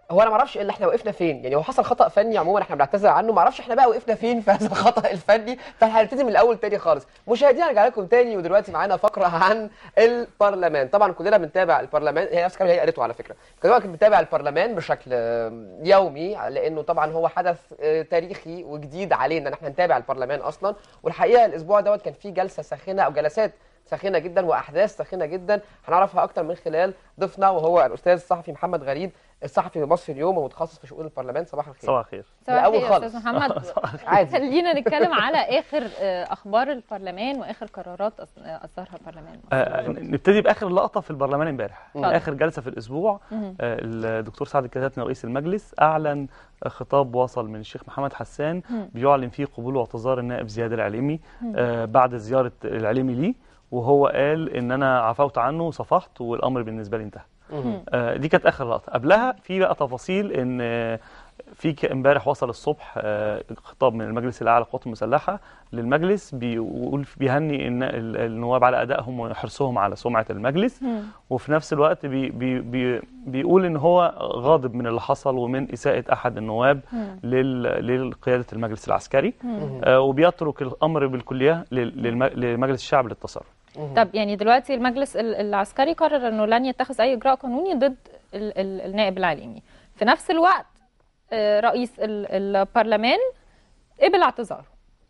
هو انا ما اعرفش اللي احنا وقفنا فين يعني هو حصل خطا فني عموما احنا بنعتذر عنه ما اعرفش احنا بقى وقفنا فين في هذا الخطا الفني فهنبتدي من الاول تاني خالص مشاهدينا ارجع لكم تاني ودلوقتي معانا فقره عن البرلمان طبعا كلنا بنتابع البرلمان هي نفس الكلام اللي هي قالته على فكره كلنا بنتابع البرلمان بشكل آه، يومي لانه طبعا هو حدث آه، تاريخي وجديد علينا ان احنا نتابع البرلمان اصلا والحقيقه الاسبوع دوت كان فيه جلسه ساخنه او جلسات ساخنه جدا واحداث ساخنه جدا هنعرفها اكتر من خلال ضيفنا وهو الاستاذ الصحفي محمد غريب الصحفي بمصر اليوم ومتخصص في شؤون البرلمان صباح الخير صباح الخير صباح الأول الخير يا خالص. استاذ محمد عادي خلينا نتكلم على اخر آه، اخبار البرلمان واخر قرارات أص- آه، اصدرها البرلمان آه، نبتدي باخر لقطه في البرلمان امبارح اتفضل. اخر جلسه في الاسبوع مهم. آه، الدكتور سعد الكتاتني رئيس المجلس اعلن خطاب وصل من الشيخ محمد حسان مم. بيعلن فيه قبول واعتذار النائب زياد العليمي مم. آه، بعد زياره العليمي ليه وهو قال ان انا عفوت عنه وصفحت والامر بالنسبه لي انتهى مهم. آه، دي كانت اخر لقطه قبلها في بقى تفاصيل ان آه، في ك- امبارح وصل الصبح آه، خطاب من المجلس الاعلى للقوات المسلحه للمجلس بيقول بيهني إن ال- النواب على ادائهم وحرصهم على سمعه المجلس مم. وفي نفس الوقت بي بي بي بيقول ان هو غاضب من اللي حصل ومن اساءه احد النواب مم. لل- لقياده المجلس العسكري مم. آه، وبيترك الامر بالكليه لل- للم- لمجلس الشعب للتصرف مهم. طب يعني دلوقتي المجلس ال- العسكري قرر انه لن يتخذ اي اجراء قانوني ضد ال- ال- النائب العليمي في نفس الوقت آه، رئيس ال- البرلمان قبل اعتذاره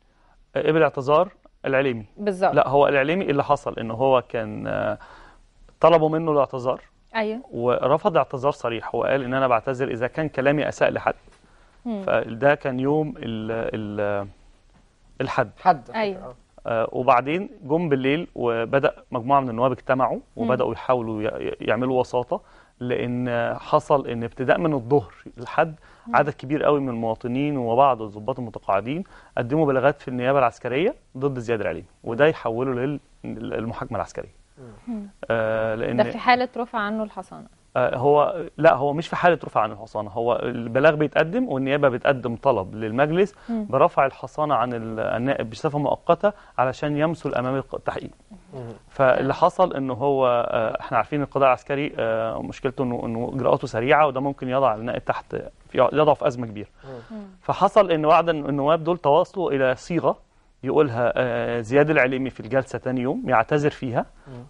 آه، قبل اعتذار العليمي بالظبط لا هو العليمي اللي حصل ان هو كان آه، طلبوا منه الاعتذار ايوه ورفض اعتذار صريح هو قال ان انا بعتذر اذا كان كلامي اساء لحد مم. فده كان يوم ال ال الحد حد أيوة. آه. آه، وبعدين جم بالليل وبدا مجموعه من النواب اجتمعوا وبداوا يحاولوا ي- يعملوا وساطه لان حصل ان ابتداء من الظهر لحد عدد كبير قوي من المواطنين وبعض الضباط المتقاعدين قدموا بلاغات في النيابه العسكريه ضد زياد العليمي وده يحوله للمحاكمه العسكريه مم. آه ده لان في حاله رفع عنه الحصانه آه، هو لا هو مش في حاله رفع عن الحصانه هو البلاغ بيتقدم والنيابه بتقدم طلب للمجلس مم. برفع الحصانه عن ال- النائب بصفه مؤقته علشان يمثل امام التحقيق مهم. فاللي حصل انه هو آه، احنا عارفين القضاء العسكري آه، مشكلته انه انه اجراءاته سريعه وده ممكن يضع النائب تحت في- يضعه في ازمه كبيره مم. فحصل ان بعض النواب دول تواصلوا الى صيغه يقولها آه، زياد العليمي في الجلسه ثاني يوم يعتذر فيها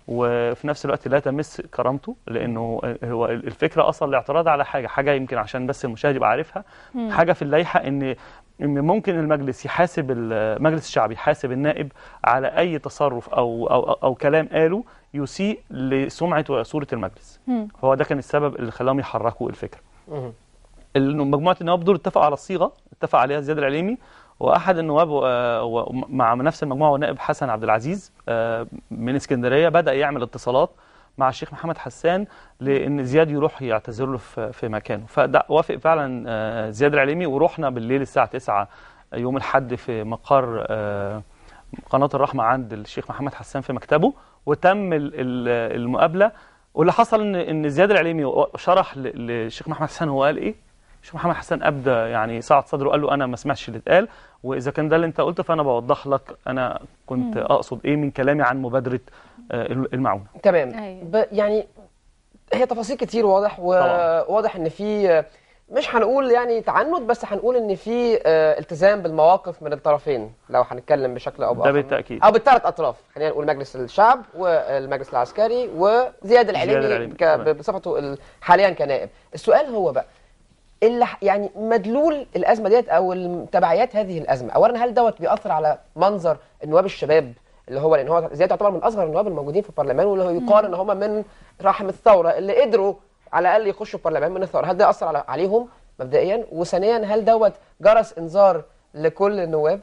وفي نفس الوقت لا تمس كرامته لانه هو الفكره اصلا الاعتراض على حاجه حاجه يمكن عشان بس المشاهد يبقى عارفها مم. حاجه في اللائحه ان ان ممكن المجلس يحاسب المجلس الشعبي يحاسب النائب على اي تصرف او او او كلام قاله يسيء لسمعه وصوره المجلس مم. فهو ده كان السبب اللي خلاهم يحركوا الفكره مهم. إنه مجموعه النواب دول اتفقوا على الصيغه اتفق عليها زياد العليمي واحد النواب آه، ومع نفس المجموعه والنائب حسن عبد العزيز آه، من اسكندريه بدا يعمل اتصالات مع الشيخ محمد حسان لان زياد يروح يعتذر له في في مكانه فده وافق فعلا آه، زياد العليمي ورحنا بالليل الساعه 9 يوم الاحد في مقر آه، قناه الرحمه عند الشيخ محمد حسان في مكتبه وتم ال- ال- المقابله واللي حصل ان ان زياد العليمي شرح ل- للشيخ محمد حسان هو قال ايه الشيخ محمد حسان ابدى يعني صعد صدره وقال له انا ما سمعتش اللي اتقال واذا كان ده اللي انت قلته فانا بوضح لك انا كنت مم. اقصد ايه من كلامي عن مبادره آه، المعونه تمام أيوة. ب... يعني هي تفاصيل كتير واضح طبعاً. وواضح ان في مش هنقول يعني تعنت بس هنقول ان في آه، التزام بالمواقف من الطرفين لو هنتكلم بشكل او ده باخر بالتاكيد او بالثلاث اطراف خلينا نقول مجلس الشعب والمجلس العسكري وزياد العليمي العليمي، ك... تمام. بصفته ال- حاليا كنائب السؤال هو بقى اللي ح- يعني مدلول الازمه ديت او الم- تبعيات هذه الازمه اولا هل دوت بيأثر على منظر النواب الشباب اللي هو لان هو زياد يعتبر من اصغر النواب الموجودين في البرلمان واللي هو يقال ان هم من رحم الثوره اللي قدروا على الاقل يخشوا البرلمان من الثوره هل ده اثر على عليهم مبدئيا وثانيا هل دوت جرس انذار لكل النواب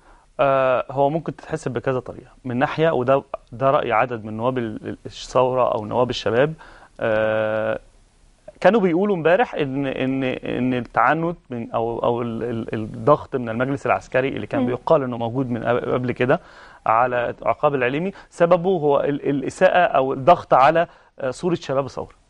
آه هو ممكن تتحسب بكذا طريقه من ناحيه وده ده راي عدد من نواب ال- الثوره او نواب الشباب آه كانوا بيقولوا امبارح ان ان ان التعنت من او او ال- ال- الضغط من المجلس العسكري اللي كان مم. بيقال انه موجود من قبل قبل كده على عقاب العليمي سببه هو ال- الاساءه او الضغط على آه، صوره شباب الثوره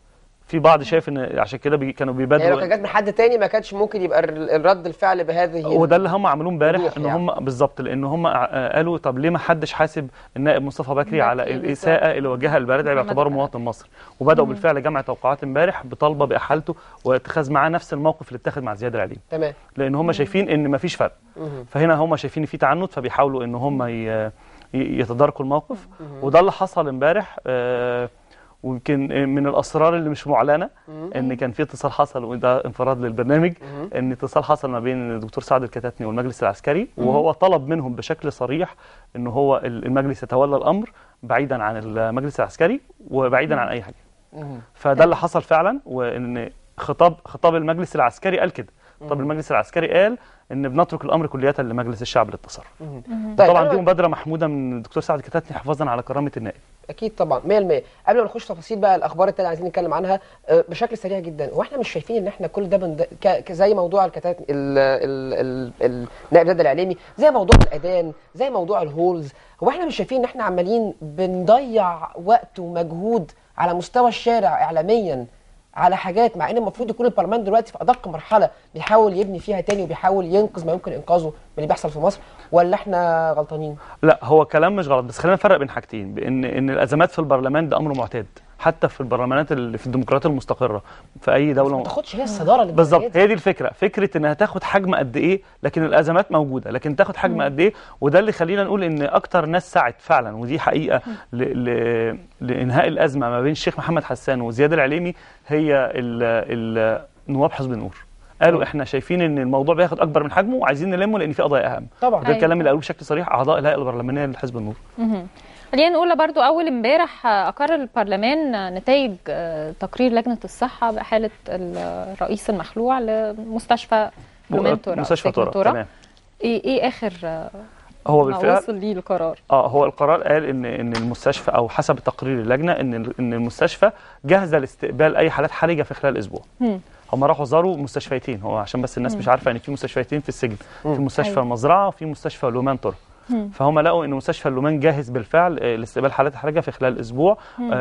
في بعض شايف ان عشان كده بي كانوا يعني لو بيبادروا كان جت من حد تاني ما كانش ممكن يبقى الر- الرد الفعل بهذه وده اللي هم عملوه امبارح وضوح ان يعني. هم بالظبط لان هم ع- قالوا طب ليه ما حدش حاسب النائب مصطفى بكري بكري على بالظبط. الاساءه اللي وجهها البلدعي محمد باعتباره بكري. مواطن مصري وبداوا بالفعل جمع توقعات امبارح بطالبه باحالته واتخاذ معاه نفس الموقف اللي اتخذ مع زياد العليم تمام لان هم شايفين ان ما فيش فرق مهم. فهنا هم شايفين ان في تعنت فبيحاولوا ان هم ي- ي- يتداركوا الموقف وده اللي حصل امبارح آه، ويمكن من الاسرار اللي مش معلنه ان كان في اتصال حصل وده انفراد للبرنامج ان اتصال حصل ما بين الدكتور سعد الكتاتني والمجلس العسكري وهو طلب منهم بشكل صريح ان هو ال- المجلس يتولى الامر بعيدا عن المجلس العسكري وبعيدا عن اي حاجه مهم. فده اللي حصل فعلا وان خطاب خطاب المجلس العسكري قال كده خطاب المجلس العسكري قال ان بنترك الامر كلية لمجلس الشعب للتصرف طيب طبعا أنا- دي مبادره محموده من الدكتور سعد الكتاتني حفاظا على كرامه النائب اكيد طبعا 100% قبل ما نخش تفاصيل بقى الاخبار التانية عايزين نتكلم عنها آه، بشكل سريع جدا واحنا مش شايفين ان احنا كل ده بند... ك... ك- زي موضوع الكتات ال... ال... ال... ال... النائب زاد العليمي زي موضوع الاذان زي موضوع الهولز هو احنا مش شايفين ان احنا عمالين بنضيع وقت ومجهود على مستوى الشارع اعلاميا على حاجات مع ان المفروض يكون البرلمان دلوقتي في ادق مرحله بيحاول يبني فيها تاني وبيحاول ينقذ ما يمكن انقاذه من اللي بيحصل في مصر ولا احنا غلطانين؟ لا هو كلام مش غلط بس خلينا نفرق بين حاجتين بان ان الازمات في البرلمان ده امر معتاد حتى في البرلمانات اللي في الديمقراطيه المستقره في اي ما دوله تاخدش هي الصداره اللي بالظبط هي دي الفكره فكره انها تاخد حجم قد ايه لكن الازمات موجوده لكن تاخد حجم قد ايه وده اللي خلينا نقول ان اكتر ناس سعت فعلا ودي حقيقه ل... ل... لانهاء الازمه ما بين الشيخ محمد حسان وزياد العليمي هي ال... ال... نواب حزب النور قالوا احنا شايفين ان الموضوع بياخد اكبر من حجمه وعايزين نلمه لان في قضايا اهم طبعا ده أيوة. الكلام اللي قالوه بشكل صريح اعضاء الهيئه البرلمانيه لحزب النور مهم. خلينا نقول برضو اول امبارح اقر البرلمان نتائج آه، تقرير لجنه الصحه باحاله الرئيس المخلوع لمستشفى فلومنتورا مستشفى تورا سيجنتورا. تمام ايه ايه اخر آه، هو ما بالفعل وصل ليه القرار اه هو القرار قال ان ان المستشفى او حسب تقرير اللجنه ان ان المستشفى جاهزه لاستقبال اي حالات حرجه في خلال اسبوع مم. هم راحوا زاروا مستشفيتين هو عشان بس الناس مش عارفه ان في مستشفيتين في السجن في مستشفى أيوة. المزرعه وفي مستشفى لومان تورا مم. فهم لقوا ان مستشفى اللومان جاهز بالفعل آه، لاستقبال حالات حرجه في خلال اسبوع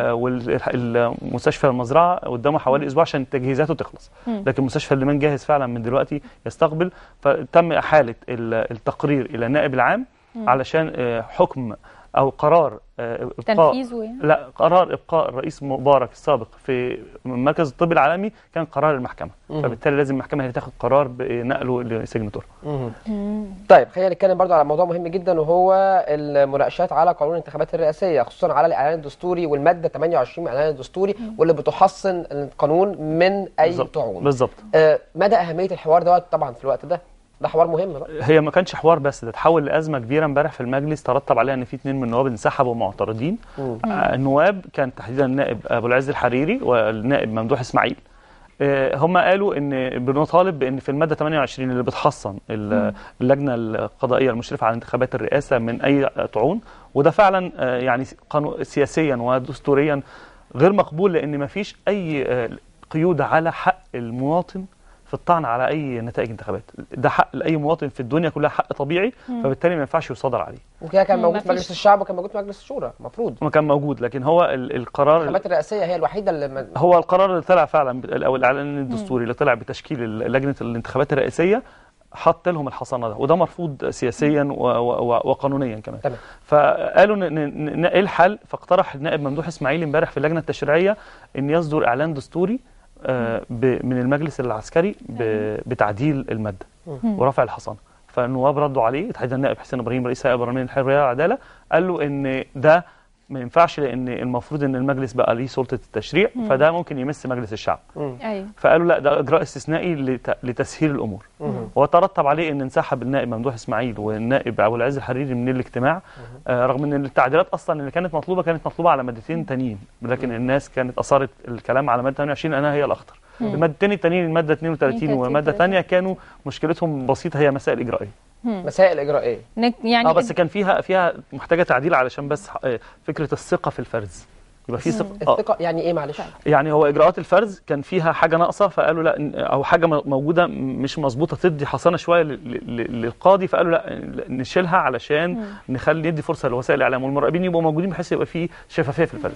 والمستشفى المزرعه قدامه حوالي اسبوع عشان تجهيزاته تخلص مم. لكن مستشفى اللومان جاهز فعلا من دلوقتي يستقبل فتم احاله ال- التقرير الى النائب العام علشان آه، حكم او قرار آه، ابقاء تنفيذه يعني لا قرار ابقاء الرئيس مبارك السابق في مركز الطب العالمي كان قرار المحكمه مم. فبالتالي لازم المحكمه هي اللي تاخد قرار بنقله لسجن ترى مهم. طيب خلينا نتكلم برضو على موضوع مهم جدا وهو المناقشات على قانون الانتخابات الرئاسيه خصوصا على الاعلان الدستوري والماده 28 من الاعلان الدستوري واللي بتحصن القانون من اي بالظبط طعون بالظبط آه مدى اهميه الحوار دوت طبعا في الوقت ده ده حوار مهم بقى هي ما كانش حوار بس ده تحول لازمه كبيره امبارح في المجلس ترتب عليها ان في اثنين من النواب انسحبوا معترضين مم. آه، النواب كان تحديدا النائب ابو العز الحريري والنائب ممدوح اسماعيل آه، هم قالوا ان بنطالب بان في الماده 28 اللي بتحصن ال- اللجنه القضائيه المشرفه على انتخابات الرئاسه من اي طعون وده فعلا آه، يعني قانو- سياسيا ودستوريا غير مقبول لان ما فيش اي آه، قيود على حق المواطن في الطعن على اي نتائج انتخابات ده حق لاي مواطن في الدنيا كلها حق طبيعي فبالتالي ما ينفعش يصادر عليه وكده كان مم، موجود في مفيش. مجلس الشعب وكان موجود في مجلس الشورى المفروض ما كان موجود لكن هو ال- القرار الانتخابات الرئاسيه هي الوحيده اللي ما- هو القرار اللي طلع فعلا ب- او الاعلان الدستوري اللي طلع بتشكيل ال- لجنه الانتخابات الرئاسيه حط لهم الحصانه ده وده مرفوض سياسيا و و و وقانونيا كمان تمام. فقالوا ن- ن- ن- ايه الحل فاقترح النائب ممدوح اسماعيل امبارح في اللجنه التشريعيه ان يصدر اعلان دستوري آه، ب- من المجلس العسكري ب- بتعديل الماده مم. ورفع الحصانه فالنواب ردوا عليه تحديدا النائب حسين ابراهيم رئيس هيئه برلمانيه الحريه والعداله قال له ان ده ما ينفعش لان المفروض ان المجلس بقى ليه سلطه التشريع فده ممكن يمس مجلس الشعب ايوه فقالوا لا ده اجراء استثنائي لت- لتسهيل الامور مم. وترتب عليه ان انسحب النائب ممدوح اسماعيل والنائب ابو العز الحريري من الاجتماع آه رغم ان التعديلات اصلا اللي كانت مطلوبه كانت مطلوبه على مادتين تانيين لكن الناس كانت اثارت الكلام على ماده 28 لانها هي الاخطر المادتين التانيين الماده 32 32 وماده ثانيه كانوا مشكلتهم بسيطه هي مسائل اجرائيه مسائل اجرائيه نك- يعني اه بس كان فيها فيها محتاجه تعديل علشان بس آه، فكره الثقه في الفرز يبقى في ثقه آه، الثقه يعني ايه معلش يعني هو اجراءات الفرز كان فيها حاجه ناقصه فقالوا لا إن- او حاجه م- موجوده مش مظبوطه تدي حصانه شويه لل- لل- للقاضي فقالوا لا نشيلها علشان نخلي ندي فرصه لوسائل الاعلام والمراقبين يبقوا موجودين بحيث يبقى في شفافيه في الفرز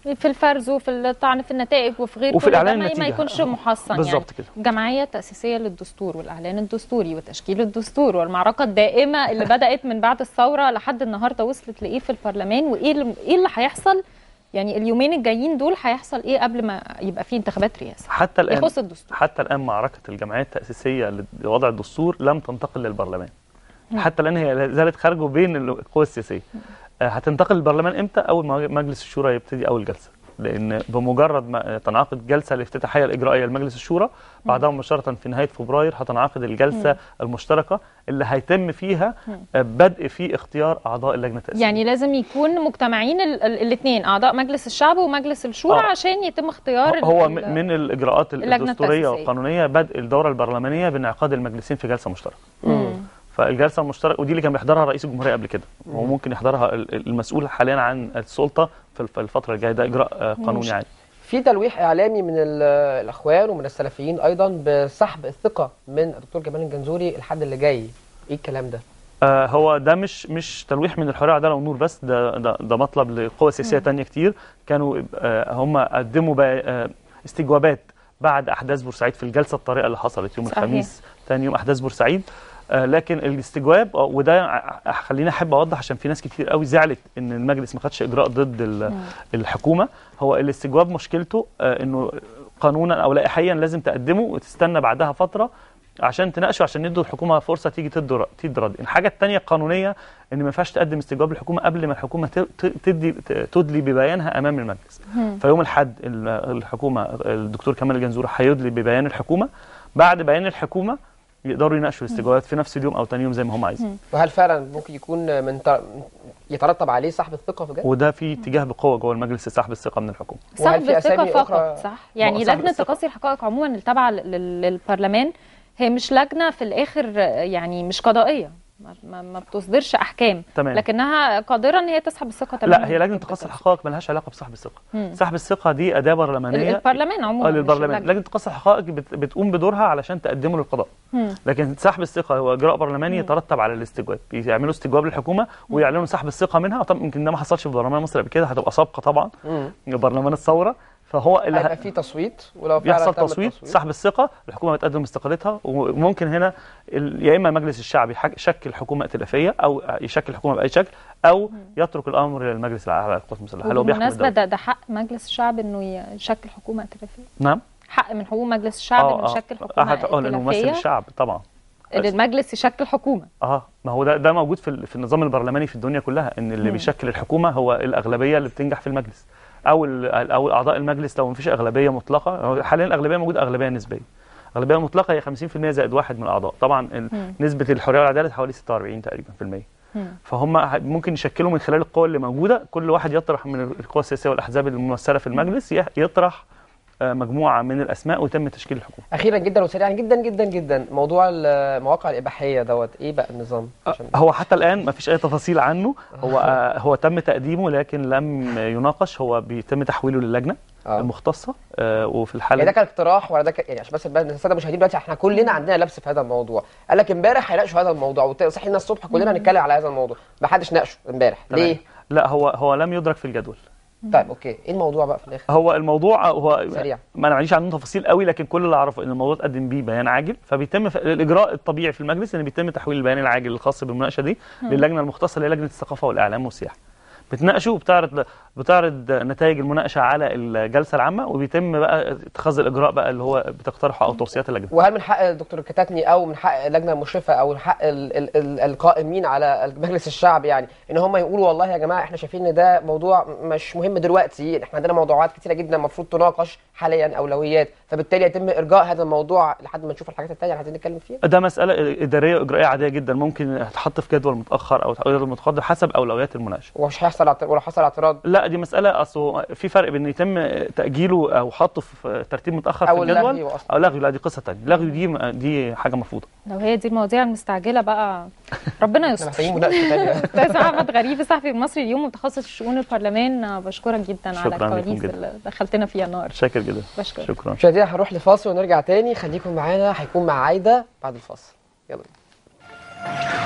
في الفرز وفي الطعن في النتائج وفي غير وفي كل ده الإعلان ما- ما النتيجة. يكونش محصن يعني بالظبط كده الجمعية التأسيسية للدستور والإعلان الدستوري وتشكيل الدستور والمعركة الدائمة اللي بدأت من بعد الثورة لحد النهاردة وصلت لإيه في البرلمان وإيه اللي, إيه اللي هيحصل يعني اليومين الجايين دول هيحصل إيه قبل ما يبقى فيه انتخابات رئاسة حتى الان يخص الدستور حتى الان معركه الجمعيه التاسيسيه لوضع الدستور لم تنتقل للبرلمان حتى الان هي لا زالت خارجه بين القوى السياسيه آه، هتنتقل للبرلمان امتى اول ما مجلس الشورى يبتدي اول جلسه لان بمجرد ما تنعقد جلسه الافتتاحيه الاجرائيه لمجلس الشورى بعدها مباشره في نهايه فبراير هتنعقد الجلسه المشتركه اللي هيتم فيها آه، بدء في اختيار اعضاء اللجنه التاسيسيه يعني لازم يكون مجتمعين الاثنين أعضاء مجلس الشعب ومجلس الشورى آه. عشان يتم اختيار هو ال- م- من الاجراءات اللجنة الدستوريه التأسيسية. والقانونيه بدء الدوره البرلمانيه بانعقاد المجلسين في جلسه مشتركه مم. فالجلسه المشتركه ودي اللي كان بيحضرها رئيس الجمهوريه قبل كده هو ممكن يحضرها ال- ال- المسؤول حاليا عن السلطه في الف- الفتره الجايه ده اجراء آه، قانوني مش- عادي في تلويح اعلامي من ال- الاخوان ومن السلفيين ايضا بسحب الثقه من الدكتور جمال الجنزوري الحد اللي جاي ايه الكلام ده آه، هو ده مش مش تلويح من الحريه والعداله والنور بس ده ده, ده مطلب لقوى سياسيه تانية كتير كانوا آه، هم قدموا بقى، آه، استجوابات بعد احداث بورسعيد في الجلسه الطارئه اللي حصلت يوم صحيح. الخميس ثاني يوم احداث بورسعيد آه، لكن الاستجواب آه، وده ع- خليني احب اوضح عشان في ناس كتير قوي زعلت ان المجلس ما خدش اجراء ضد ال- الحكومه هو الاستجواب مشكلته آه، انه قانونا او لائحيا لازم تقدمه وتستنى بعدها فتره عشان تناقشه عشان ندوا الحكومه فرصه تيجي تدي ر- تدي رد الحاجه الثانيه القانونيه ان ما ينفعش تقدم استجواب للحكومه قبل ما الحكومه ت- ت- تدي ت- تدلي ببيانها امام المجلس فيوم الاحد ال- الحكومه الدكتور كمال الجنزور هيدلي ببيان الحكومه بعد بيان الحكومه يقدروا يناقشوا الاستجوابات في نفس اليوم او ثاني يوم زي ما هم عايزين وهل فعلا ممكن يكون من ت- يترتب عليه سحب الثقه بجد وده في اتجاه بقوه جوه المجلس لسحب الثقه من الحكومه وهل سحب في الثقة أسامي فقط أخرى؟ صح يعني سحب لجنة الثقة. تقاصي الحقائق عموما اللي تابعة لل- للبرلمان هي مش لجنة في الآخر آه، يعني مش قضائية ما, ما, ما بتصدرش أحكام تمام. لكنها قادرة إن هي تسحب الثقة تماما لا هي لجنه تقصي الحقائق ملهاش علاقه بسحب الثقه مم. سحب الثقه دي اداه ال- برلمانيه البرلمان عموما اه مش للبرلمان اللجنة. لجنه تقصي الحقائق بت- بتقوم بدورها علشان تقدمه للقضاء مم. لكن سحب الثقه هو اجراء برلماني يترتب على الاستجواب بيعملوا استجواب للحكومه ويعلنوا سحب الثقه منها طبعا يمكن ده ما حصلش في برلمان مصر قبل كده هتبقى سابقه طبعا مم. برلمان الثوره فهو اللي هيبقى ه- في تصويت ولو فعلا بيحصل تم تصويت التصويت، سحب الثقه الحكومه بتقدم استقالتها وممكن هنا ال- يا اما مجلس الشعب يحك- يشكل حكومه ائتلافيه او يشكل حكومه باي شكل او يترك الامر للمجلس الاعلى للقوات المسلحه لو بيحكم وبالمناسبة الدولة. ده, ده حق مجلس الشعب إنه يشكل حكومة ائتلافية نعم حق من حقوق مجلس الشعب إنه يشكل حكومة أحد- اه لانه ممثل ائتلافية الشعب طبعا إن المجلس يشكل حكومة اه ما هو ده ده موجود في ال- في النظام البرلماني في الدنيا كلها ان اللي مم. بيشكل الحكومه هو الاغلبيه اللي بتنجح في المجلس او ال- او اعضاء المجلس لو مفيش اغلبيه مطلقه هو حاليا الاغلبيه موجوده اغلبيه نسبيه الاغلبيه المطلقه هي 50% زائد واحد من الاعضاء طبعا ال- مم. نسبه الحريه والعداله حوالي 46 تقريبا في المية مم. فهم ه- ممكن يشكلوا من خلال القوى اللي موجوده كل واحد يطرح من القوى السياسيه والاحزاب الممثله في المجلس ي- يطرح آه، مجموعه من الاسماء ويتم تشكيل الحكومه اخيرا جدا وسريعا جدا جدا جدا موضوع المواقع الاباحيه دوت ايه بقى النظام عشان هو حتى الان ما فيش اي تفاصيل عنه هو آه، هو تم تقديمه لكن لم يناقش هو بيتم تحويله للجنه آه. المختصه آه، وفي يعني الحاله ده كان اقتراح ولا ده كان يعني عشان بس بقى الساده المشاهدين دلوقتي احنا كلنا عندنا لبس في هذا الموضوع قال لك امبارح هيناقشوا هذا الموضوع وصحينا الصبح كلنا نتكلم على هذا الموضوع ما حدش ناقشه امبارح تمام. ليه لا هو هو لم يدرك في الجدول طيب اوكي ايه الموضوع بقى في الاخر هو الموضوع هو سريع. ما انا معليش عنه تفاصيل قوي لكن كل اللي اعرفه ان الموضوع اتقدم بيه بيان عاجل فبيتم ف... الاجراء الطبيعي في المجلس ان بيتم تحويل البيان العاجل الخاص بالمناقشه دي للجنه المختصه اللي هي لجنه الثقافه والاعلام والسياحه بتناقشه وبتعرض بتعرض نتائج المناقشه على الجلسه العامه وبيتم بقى اتخاذ الاجراء بقى اللي هو بتقترحه او توصيات اللجنه وهل من حق الدكتور الكتاتني او من حق اللجنه المشرفه او من حق ال ال ال القائمين على مجلس الشعب يعني ان هم يقولوا والله يا جماعه احنا شايفين ان ده موضوع مش مهم دلوقتي احنا عندنا موضوعات كتيره جدا المفروض تناقش حاليا اولويات فبالتالي يتم ارجاء هذا الموضوع لحد ما نشوف الحاجات الثانيه اللي عايزين نتكلم فيها ده مساله اداريه واجرائيه عاديه جدا ممكن تتحط في جدول متاخر او جدول متقدم حسب اولويات المناقشه ومش هيحصل اعت- ولو حصل اعتراض لا دي مساله اصل في فرق بين يتم تاجيله او حطه في ترتيب متاخر أو في الجدول اللغي أصلاً. او لغي لا دي قصه ثانيه لغي دي دي حاجه مرفوضه لو هي دي المواضيع المستعجلة بقى ربنا احنا يستر محتاجين مناقشه ثانيه استاذ احمد غريب الصحفي المصري اليوم متخصص في شؤون البرلمان آه، بشكرك جدا على شكراً لكم الكواليس جداً. اللي دخلتنا فيها النهارده شاكر جدا بشكرك شكرا مشاهدينا هنروح لفاصل ونرجع تاني خليكم معانا هيكون مع عايده بعد الفاصل يلا بينا.